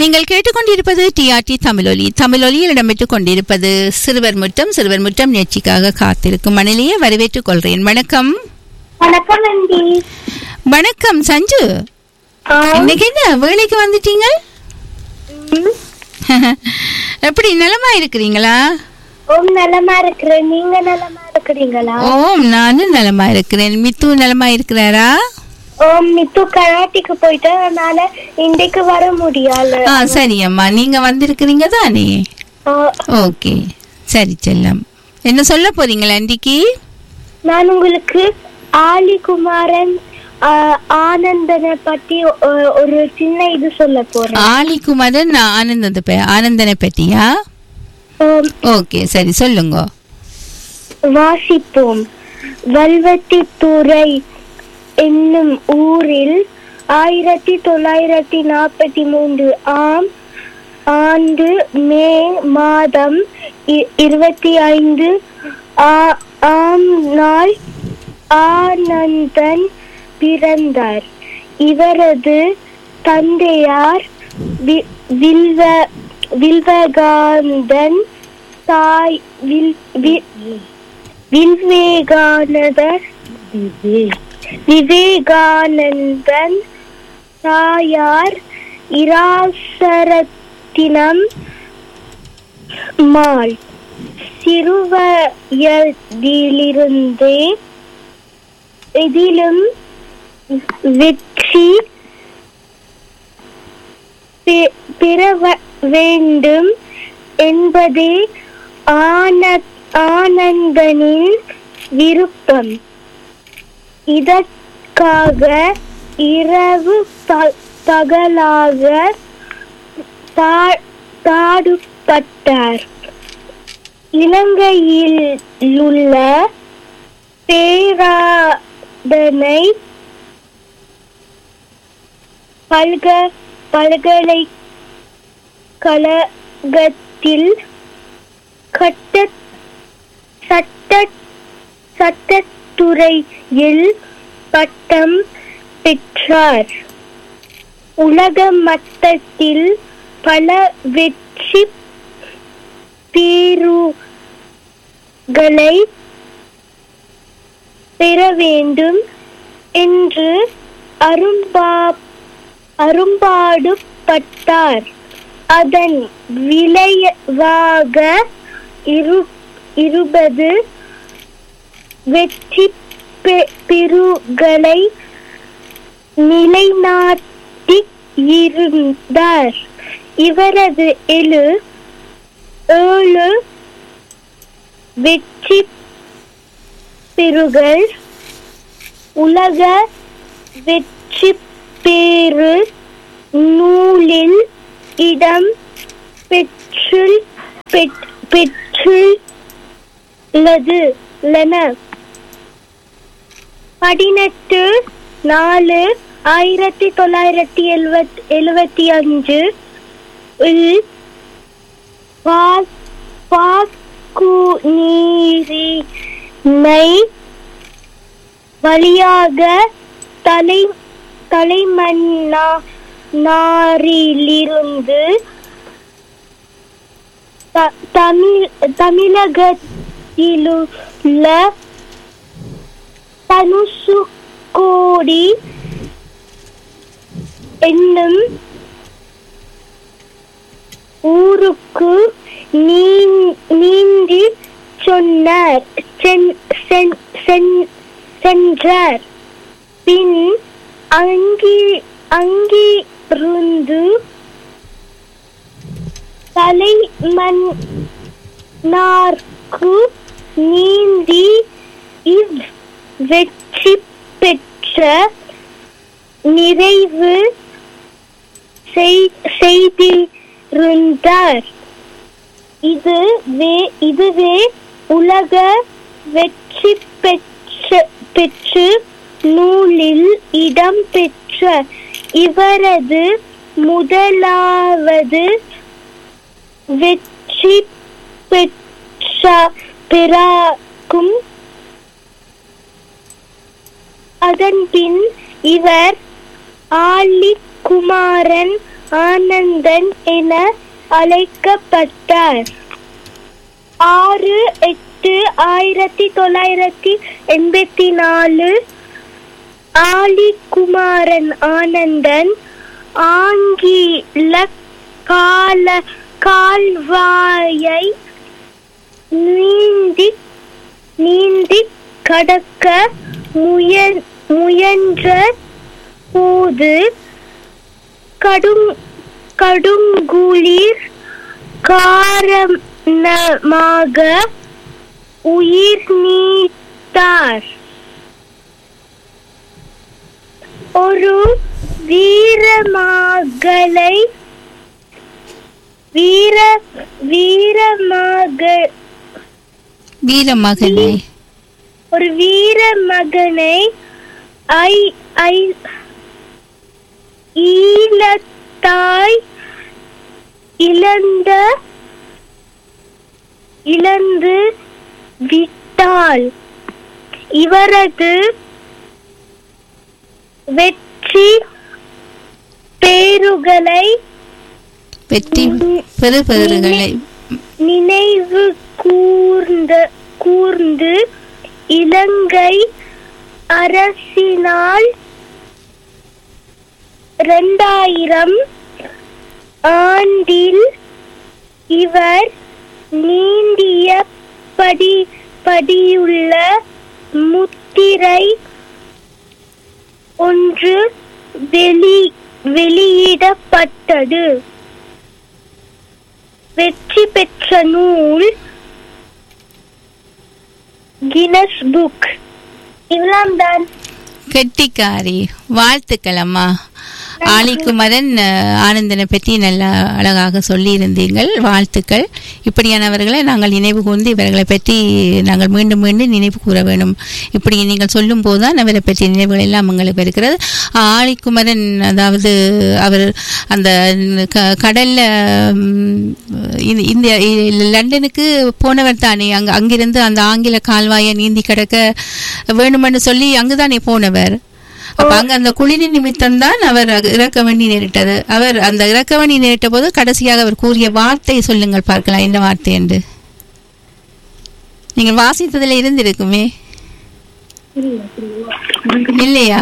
நீங்கள் கேட்டுக்கொண்டிருப்பது டிஆர்டி தமிழொலி தமிழொலியில் இடம்பெற்றுக் கொண்டிருப்பது சிறுவர் முற்றம் சிறுவர் முற்றம் நிகழ்ச்சிக்காக காத்திருக்கும் மணிலேயே வரவேற்றுக் கொள்கிறேன் வணக்கம் வணக்கம் ஆண்டி வணக்கம் சஞ்சு ஆ, இன்னைக்கு என்ன வேலைக்கு வந்துட்டீங்க ம். எப்படி நலமா இருக்கிறீங்களா ஓம் நலமா இருக்கிறேன் நீங்க நலமா இருக்கிறீங்களா ஓம் நானும் நலமா இருக்கிறேன் மித்து நலமா இருக்கிறாரா ஓம் மித்து கராட்டிக்கு போயிட்டு அதனால இன்றைக்கு வர முடியல ஆ சரி அம்மா நீங்க வந்திருக்கிறீங்க தானே ஆ, ஓகே சரி செல்லம் என்ன சொல்ல போறீங்களா இன்றைக்கு நான் உங்களுக்கு ஆலிகுமாரன் ஆ, ஆனந்தனை பத்தி ஒ- ஒரு சின்ன இது சொல்ல போறேன் ஆலிக்குமரன் ஆனந்தத பே- ஆனந்தனை பற்றியா ஓம், ஓகே சரி சொல்லுங்க வாசிப்போம் வல்வத்தித்துறை என்னும் ஊரில் ஆயிரத்தி தொள்ளாயிரத்தி நாற்பத்தி மூன்று ஆம் ஆண்டு மே மாதம் இ- இருபத்தி ஐந்து ஆ- ஆம் நாள் ஆனந்தன் பிறந்தார் இவரது தந்தையார் வி- வில்வ வில்வகாந்தன் தாய் வில் வி- விவேகானந்தர் விவேகானந்தன் தாயார் இராசரத்தினம் மாள் சிறுவயதிலிருந்தே இதிலும் வெற்றி பெ- பெற வ- வேண்டும் என்பதே ஆன ஆனந்தனின் விருப்பம் இதற்காக இரவு ப- பகலாக பா- பாடுபட்டார் இலங்கையில் உள்ள பேராதனை பல்க பல்கலைக்கழகத்தில் கட்ட சட்ட சட்டத்துறையில் பட்டம் பெற்றார் உலக மட்டத்தில் பல வெற்றி பேருகளை பெற வேண்டும் என்று அரும்பா அரும்பாடுபட்டார் அதன் விளைவாக இரு இருபது வெற்றி பெ- பெருகளை நிலைநாட்டி இருந்தார் இவரது எழு ஏழு வெற்றி பெருகள் உலக வெற்றி பேரு நூலில் இடம் பெற்று பெற்- பெற்றுள்ளது லன பதினெட்டு நாலு ஆயிரத்தி தொள்ளாயிரத்தி எழுவத் எழுவத்தி அஞ்சு இல் பா- பாக்குநீரினை வழியாக தலை தலைமன்னா நாரிலிருந்து த- தமிழ் தமிழகத்திலுள்ள தனுசுக்கோடி என்னும் ஊருக்கு நீ- நீந்தி சொன்னார் சென்- சென்- சென்- சென்றார் பின் அங்கி அங்கிருந்து தலைமன்னார்க்கு நீந்தி இவ் வெற்றி பெற்ற நிறைவு செய்- செய்திருந்தார் இது வே- இதுவே உலக வெற்றி பெற்ற பெற்று நூலில் இடம் பெற்ற இவரது முதலாவது வெற்றி பெற்ற பிறகும் அதன்பின் இவர் ஆலிக்குமாரன் ஆனந்தன் என அழைக்கப்பட்டார் ஆறு எட்டு ஆயிரத்தி தொள்ளாயிரத்தி எண்பத்தி நாலு ஆலிகுமாரன் ஆனந்தன் ஆங்கில கால கால்வாயை நீந்தி நீந்தி கடக்க முய முயன்ற போது கடும் கடுங்குளிர் காரணமாக உயிர் நீத்தார் ஒரு வீரமகளை வீர வீரமக வீரமகனே ஒரு வீர மகனை ஐ ஐ ஈழத்தாய் இழந்த இழந்து விட்டாள் இவரது வெற்றி பேருகளை வெற்றி பெரு பெருகளை நினைவு கூர்ந்த கூர்ந்து இலங்கை அரசினால் இரண்டாயிரம் ஆண்டில் இவர் நீண்டிய படி படியுள்ள முத்திரை ஒன்று வெளி வெளியிடப்பட்டது வெற்றி பெற்ற நூல் கினஸ் புக் இவ்வளவு தான் கெட்டிக்காரி வாழ்த்துக்கள் அம்மா ஆலிக்குமரன் அஹ், ஆனந்தனை பற்றி நல்லா அழகாக சொல்லியிருந்தீர்கள் வாழ்த்துக்கள் இப்படியானவர்களை நாங்கள் நினைவு கூர்ந்து இவர்களை பற்றி நாங்கள் மீண்டும் மீண்டும் நினைவு கூற வேண்டும் இப்படி நீங்கள் சொல்லும் போதுதான் அவரை பற்றிய நினைவுகள் எல்லாம் எங்களுக்கு இருக்கிறது ஆலிக்குமரன் அதாவது அவர் அந்த க- கடல்ல ம், இந்த- இந்த லண்டனுக்கு போனவர் தானே அங்க அங்கிருந்து அந்த ஆங்கில கால்வாயை நீந்தி கடக்க வேணுமென்னு சொல்லி அங்குதானே போனவர் அப்ப அங்க அந்த குளிரின் நிமித்தம் தான் அவர் அக- இறக்க வேண்டி நேரிட்டது அவர் அந்த இறக்க வேண்டி நேரிட்ட போது கடைசியாக அவர் கூறிய வார்த்தை சொல்லுங்கள் பார்க்கலாம் என்ன வார்த்தை என்று நீங்கள் வாசித்ததுல இருந்திருக்குமே இல்லையா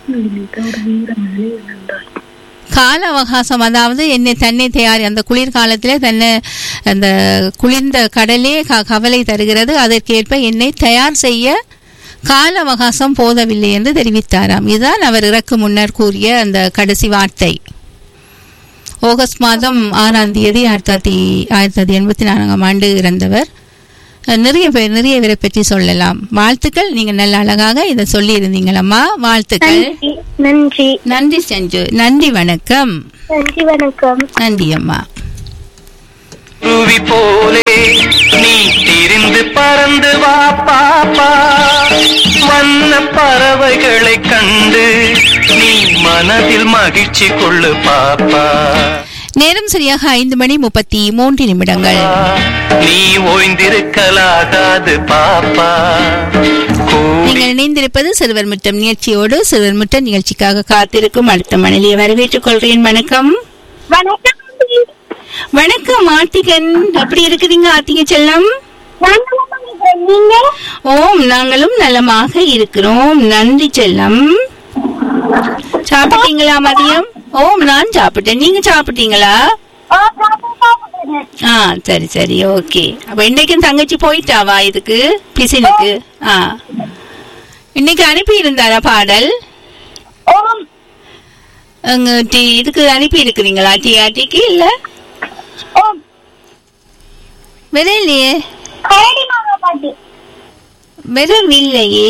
கால அவகாசம் அதாவது என்னை தன்னை தயாரி அந்த குளிர்காலத்திலே தன்னை அந்த குளிர்ந்த கடலே க- கவலை தருகிறது அதற்கேற்ப என்னை தயார் செய்ய கால அவகாசம் போதவில்லை என்று தெரிவித்தாராம் இதுதான் அவர் இறக்கு முன்னர் கூறிய அந்த கடைசி வார்த்தை ஆகஸ்ட் மாதம் ஆறாம் தேதி ஆயிரத்தி தொள்ளாயிரத்தி ஆயிரத்தி தொள்ளாயிரத்தி எண்பத்தி நான்காம் ஆண்டு இறந்தவர் அஹ் நிறைய பேர் நிறைய பேரை பற்றி சொல்லலாம் வாழ்த்துக்கள் நீங்க நல்ல அழகாக இதை சொல்லி இருந்தீங்களம்மா வாழ்த்துக்கள் நன்றி நன்றி நன்றி செஞ்சு நன்றி வணக்கம் நன்றி வணக்கம் நன்றி அம்மா குருவி போலே நீ திரிந்து பறந்து வா பாப்பா வண்ண பறவைகளை கண்டு நீ மனதில் மகிழ்ச்சி கொள்ளு பாப்பா நேரம் சரியாக ஐந்து மணி முப்பத்தி மூன்று நிமிடங்கள் நீ ஓய்ந்திருக்கலாகாது பாப்பா கூடி நீங்கள் இணைந்திருப்பது சிறுவர் முட்டம் நிகழ்ச்சியோடு சிறுவர் முட்டம் நிகழ்ச்சிக்காக காத்திருக்கும் அடுத்த மணலியை வரவேற்றுக் கொள்கிறேன் வணக்கம் வணக்கம் வணக்கம் ஆர்த்திகன் எப்படி இருக்கிறீங்க ஆர்த்திக செல்லம் நீங்க ஓம் நாங்களும் நலமாக இருக்கிறோம் நன்றி செல்லம் சாப்பிட்டீங்களா மதியம் ஓம் நான் சாப்பிட்டேன் நீங்க சாப்பிட்டீங்களா ஓ, சாப்பிட்டு சாப்பிடுறேன். ஆ சரி சரி ஓகே அப்ப இன்னைக்கும் தங்கச்சி போயிட்டாவா இதுக்கு பிசினுக்கு ஆ இன்னைக்கு அனுப்பி இருந்தாரா பாடல் ஓம் அங்க டி இதுக்கு அனுப்பி இருக்கிறீங்களா டிஆர்டிக்கு இல்ல ஓம் வேற இல்லையே கரடி மாமா பாட்டு வெறும் இல்லையே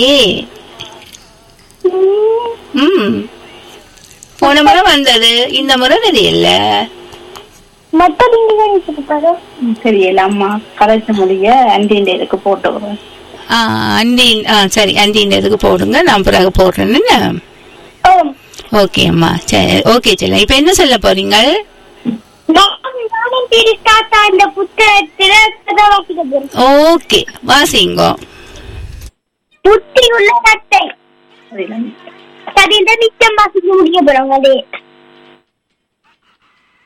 ம், ம் போன முறை வந்தது இந்த முறை வேற இல்ல மொத்த திண்டி கணிச்சிருப்பாரு தெரியல அம்மா கலைச்ச முடிய அண்டின் இதுக்கு போட்டு விடுறேன் ஆ அண்டின் ஆ சரி அண்டின் இதுக்கு போடுங்க நான் பிறகு போடுறேன்னு ஓம் ஓகே அம்மா சரி ஓகே செல்ல இப்ப என்ன சொல்ல போறீங்க நானும் நானும் திரு தாத்தா இந்த புத்தகத்துல கதை வாசிக்க போறேன் ஓகே வாசிங்கோ புத்தி உள்ள தத்தை தெரியல. சரிந்த நிச்சயம் வாசிக்க முடிய போறோம் அதே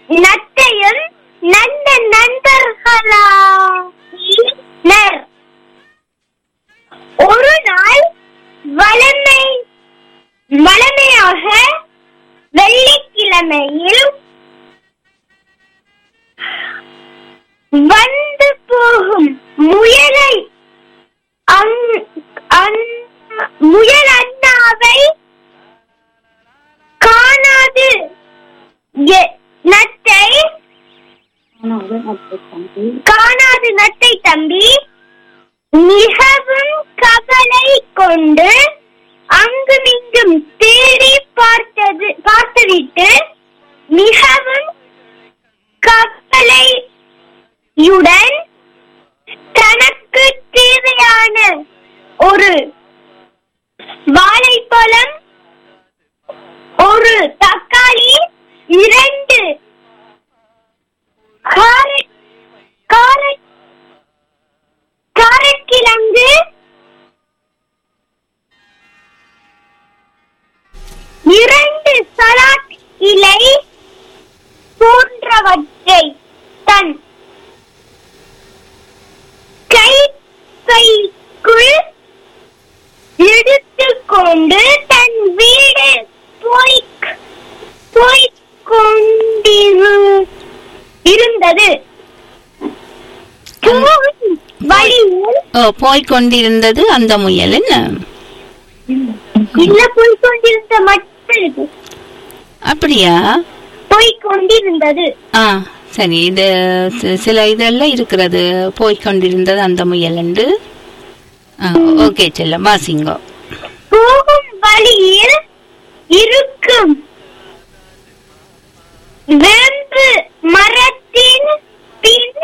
நத்தையும் நல்ல நண்பர்களாயினர் ஒரு நாள் வளமை வளமையாக வெள்ளிக்கிழமையில் வந்து போகும் முயலை அங்- அந்- முயல் அண்ணாவை காணாது எ- நத்தை காணாது நத்தை தம்பி மிகவும் கவலை கொண்டு அங்குமிங்கும் தேடி பார்த்தது பார்த்துவிட்டு மிகவும் கவலையுடன் தனக்கு தேவையான ஒரு வாழைப்பழம் ஒரு தக்காளி இரண்டு காரட் காரட் காரக்கிழங்கு இரண்டு சலாட் இலை போன்றவற்றை தன் கைப்பைக்குள் எடுத்துக்கொண்டு தன் வீடு போய் போய்க் கொண்டிரு இருந்தது போகும் வழியில் ஓ போய்க் கொண்டிருந்தது அந்த முயல் என்ன இல்ல போய் கொண்டிருந்த மட்டும் அப்படியா போய்க் கொண்டிருந்தது ஆ சரி இது சி- சில இதெல்லாம் இருக்கிறது போய்க் கொண்டிருந்தது அந்த முயல் என்று ஆ, ஓகே செல்லம் வாசிங்கோ போகும் வழியில் இருக்கும் வேம்பு மரத்தின் பின்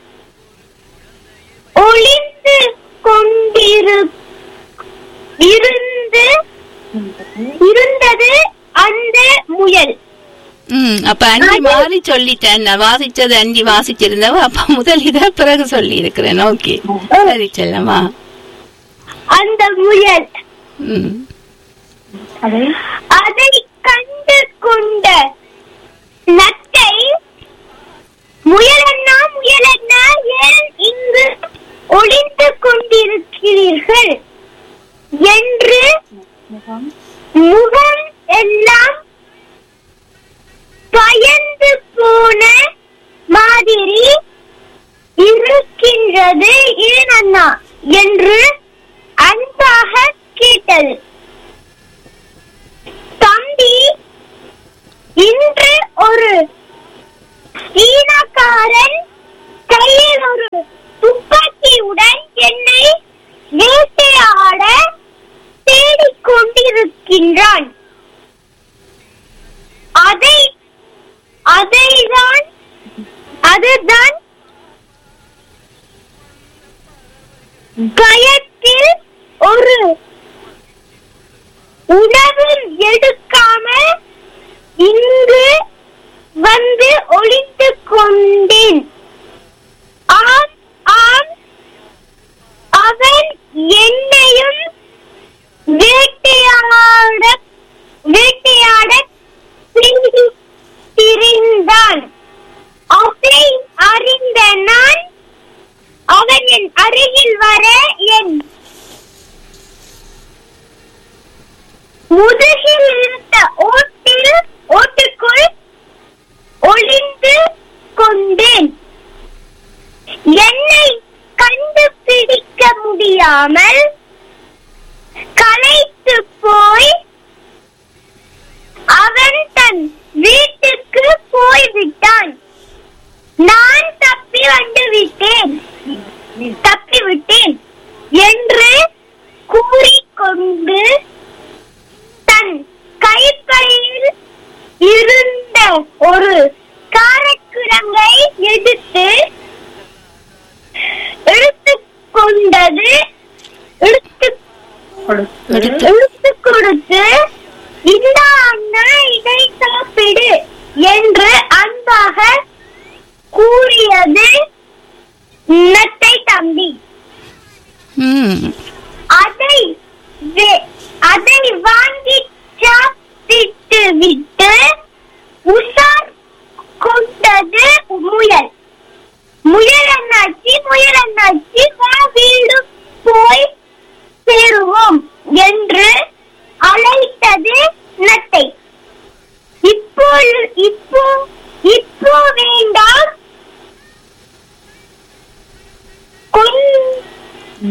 ஒளிந்து கொண்டிரு இருந்து இருந்தது அந்த முயல் ம் அப்ப அண்டி மாறி சொல்லிட்டேன் நான் வாசிச்சது அண்டி வாசிச்சிருந்தவ அப்ப முதல் இத பிறகு சொல்லி இருக்கிறேன் ஓகே சரி செல்லம்மா அந்த முயல் ம் அதை கண்டு கொண்ட நத்தை முயலண்ணா முயலண்ணா ஏன் இங்கு ஒளிந்து கொண்டிருக்கிறீர்கள் என்று முகம் எல்லாம் பயந்து போன மாதிரி இருக்கின்றது ஏன் அண்ணா என்று அன்பாக கேட்டது தம்பி இன்று ஒரு சீனக்காரன் கையில் ஒரு துப்பாக்கியுடன் என்னை வேட்டையாட தேடிக் கொண்டிருக்கின்றான் அதை அதைதான் அதுதான் பயத்தில் ஒரு உணவும் எடுக்காமல் இங்கு வந்து ஒளிந்து கொண்டேன் ஆம் ஆம் அவன் என்னையும் வேட்டையாட வேட்டையாட திரிந்தான் அதை அறிந்த நான் அவன் என் அருகில் வர என் முதுகில் இருந்த ஓட்டில் ஓட்டுக்குள் ஒளிந்து கொண்டேன் என்னை கண்டுபிடிக்க முடியாமல் களைத்து போய் அவன் தன் வீட்டுக்கு போய்விட்டான் நான் தப்பி வந்து விட்டேன் தப்பி விட்டேன் என்று கூறிக்கொண்டு தன் கைப்பையில் இருந்த ஒரு காரக்கிழங்கை எடுத்து எடுத்துக் கொண்டது எடுத்து எடுத்து எடுத்து கொடுத்து இந்த அண்ணா இதை சாப்பிடு என்று அன்பாக கூறியது நத்தை தம்பி ம் அதை வே- அதை வாங்கி சாப்பிட்டு விட்டு உஷார் கொண்டு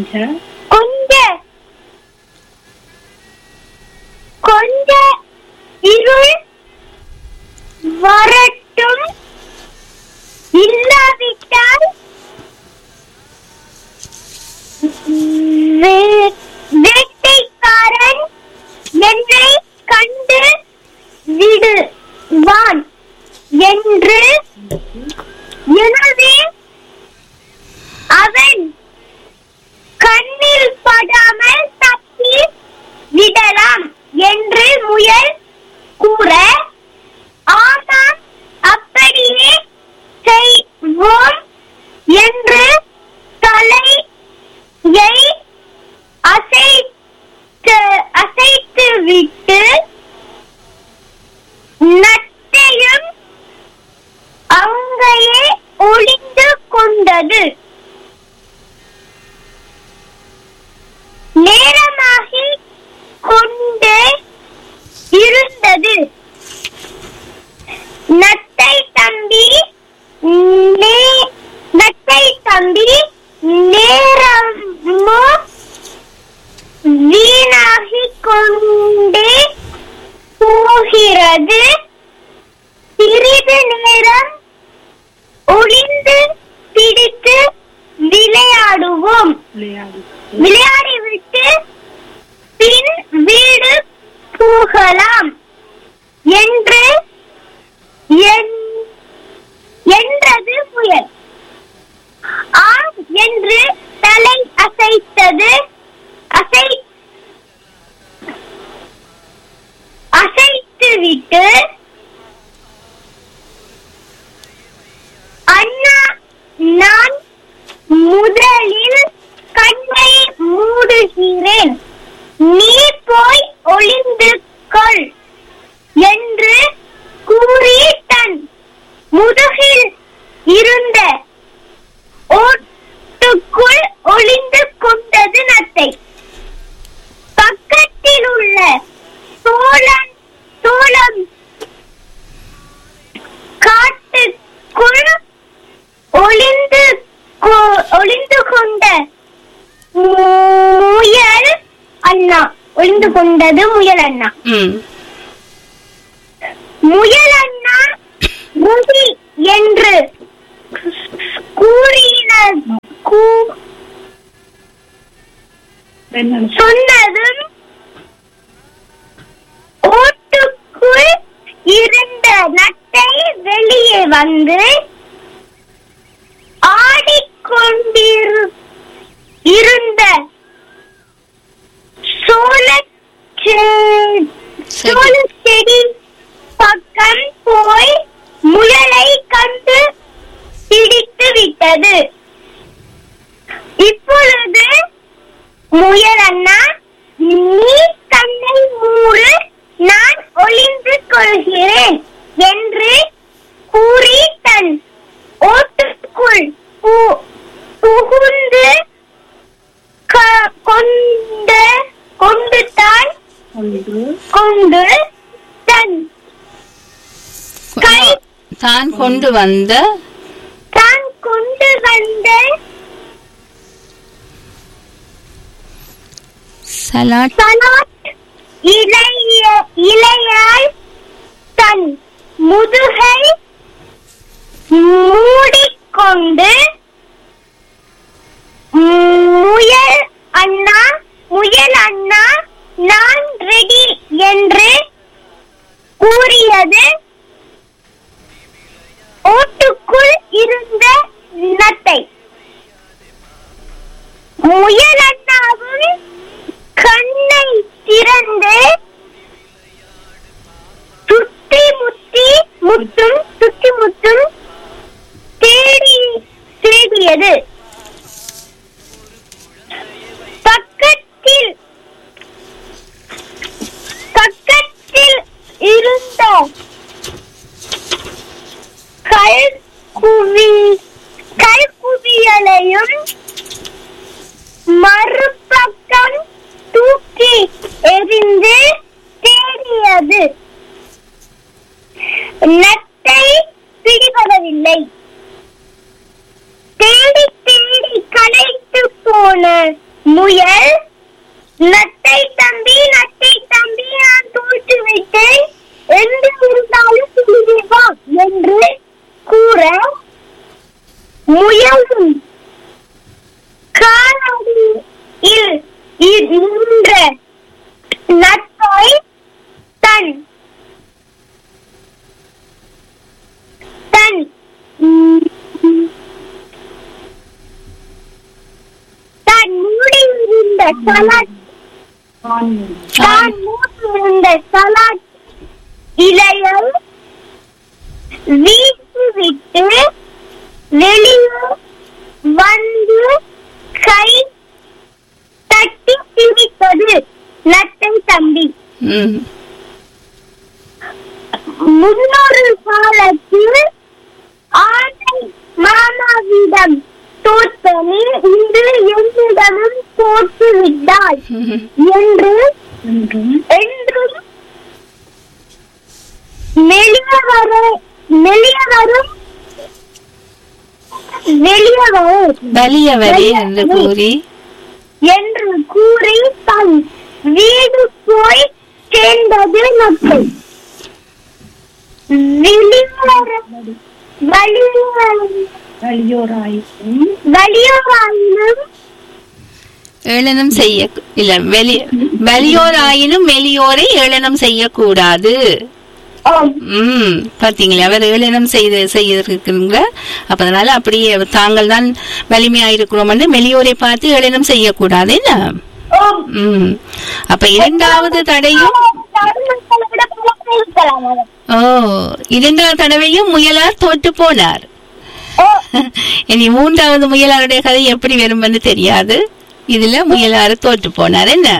கொஞ்ச கொஞ்ச இருள் வரட்டும் இல்லாவிட்டால் வே- வேட்டைக்காரன் என்னை கண்டு விடுவான் என்று எனவே அவன் கண்ணில் படாமல் தப்பி விடலாம் என்று முயல் கூற ஆமாம் அப்படியே செய்வோம் என்று தலையை அசைத்து அசைத்து விட்டு நட்டையும் அங்கேயே ஒளிந்து கொண்டது நேரமாகி கொண்டே இருந்தது நத்தை தம்பி நே- நத்தை தம்பி நேரமோ வீணாகிக் கொண்டே போகிறது சிறிது நேரம் ஒளிந்து பிடித்து விளையாடுவோம் விளையாடிவிட்டு பின் வீடு போகலாம் என்று என்- என்றது முயல் ஆம் என்று தலை அசைத்தது அசை அசைத்துவிட்டு அண்ணா நான் முதலில் கண்ணை மூடுகிறேன் நீ போய் ஒளிந்து கொள் என்று கூறி தன் முதுகில் இருந்த ஓட்டுக்குள் ஒளிந்து கொண்டது நத்தை பக்கத்தில் உள்ள சோழன் சோளம் காட்டுக்குள் ஒளிந்து கொ- ஒளிந்து கொண்ட முயல் அண்ணா ஒளிந்து கொண்டது முயல் அண்ணா ம் முயல் அண்ணா முடி என்று கூறின கூ- சொன்னதும் ஓட்டுக்குள் இருந்த நட்டை வெளியே வந்து ஆடிக்கொண்டிரு இருந்த சோளச் செ- சோளச் செடி பக்கம் போய் முயலை கண்டு பிடித்து விட்டது இப்பொழுது முயல் அண்ணா நீ கண்ணை மூடு நான் ஒளிந்து கொள்கிறேன் என்று கூறி தன் ஓட்டுக்குள் பு- புகுந்து க- கொண்டு கொண்டு தான் கொண்டு தன் கை தான் கொண்டு வந்த தான் கொண்டு வந்த சலாட் சலாட் இலைய இலையால் தன் முதுகை மூடிக்கொண்டு முயல் அண்ணா முயல் அண்ணா நான் ரெடி என்று கூறியது ஓட்டுக்குள் இருந்த நத்தை முயல் அண்ணாவும் கண்ணை திறந்து சுத்தி முத்தி முத்தும் சுத்தி முத்தும் தேடி தேடியது பக்கத்தில் பக்கத்தில் இருந்த கல் குவி கல் குவியலையும் மறுபக்கம் தூக்கி எறிந்து தேடியது நத்தை பிடிபடவில்லை தேடி தேடி களைத்து போன முயலும் காலடியில் நின்ற நட்பை தன் தன் தன் மூடியிருந்த சலாட் தான் மூடியிருந்த சலாட் இலையை வீசிவிட்டு வெளியே வந்து கை தட்டி சிரித்தது நட்டை தம்பி ம் முன்னொரு காலத்தில் ஆனை மாமாவிடம் தோற்றனே இன்று என்னிடமும் தோற்று விட்டாள் ம். என்று என்றும் மெலியவர மெலியவரும் வெளியவர் வலியவரே என்று கூறி என்று கூறி தன் வீடு போய் சேர்ந்தது மக்கள் வெளியவர் வலியவர் வலியோராயும் வலியவராயினும் ஏளனம் செய்ய இல்ல வெளி வெளியோராயினும் வெளியோரை ஏளனம் செய்யக்கூடாது ஆம், ம் பாத்தீங்களா அவர் ஏளனம் செய்து செய்திருக்கிறீங்க அப்ப அதனால அப்படியே தாங்கள் தான் வலிமையா இருக்கிறோம்னு வெளியோரை பார்த்து ஏளனம் செய்யக்கூடாது என்ன ஆம். ம் அப்ப இரண்டாவது தடையும் தருமக்களை விட புலமை இருக்கலாம் அவர். ஓ இரண்டாவது தடவையும் முயலார் தோற்று போனார் ஓ, இனி மூன்றாவது முயலாருடைய கதை எப்படி வரும்னு தெரியாது இதுல முயலாறு தோற்று போனார் என்ன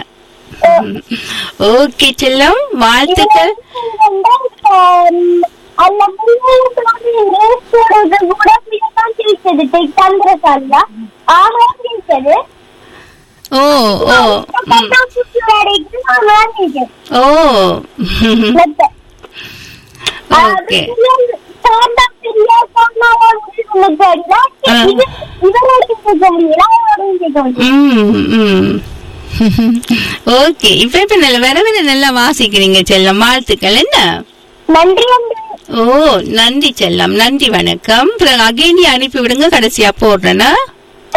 ஓகே செல்லம் வாழ்த்துக்கள் ஆம், அந்த முன்னேற்றத்தை நேசிக்கிறது கூட பிள்ளைதான் ஜெயிச்சது. டெக் தந்திரசாலியா? ஆமா, ஜெயிச்சது. ஓ ஓ ம். பட்டாசுக்கு வேலைக்கு நான் வாங்கிட்டேன். ஓ மெத்த. ஓகே அது சாந்தா பிரியா சொன்னாலும் உங்களுக்கு தெரியல. ஆ. இது இவரோடையும் கேட்க முடியல, அவரோடையும் கேட்க முடியல. ம் ம் ஓகே இப்ப இப்ப நல்ல வர வர நல்லா வாசிக்கிறீங்க செல்லம் வாழ்த்துக்கள் என்ன நன்றி நன்றி ஓ நன்றி செல்லம் நன்றி வணக்கம் அப்புறம் அகைனி அனுப்பி விடுங்க கடைசியா போடுறேன்னா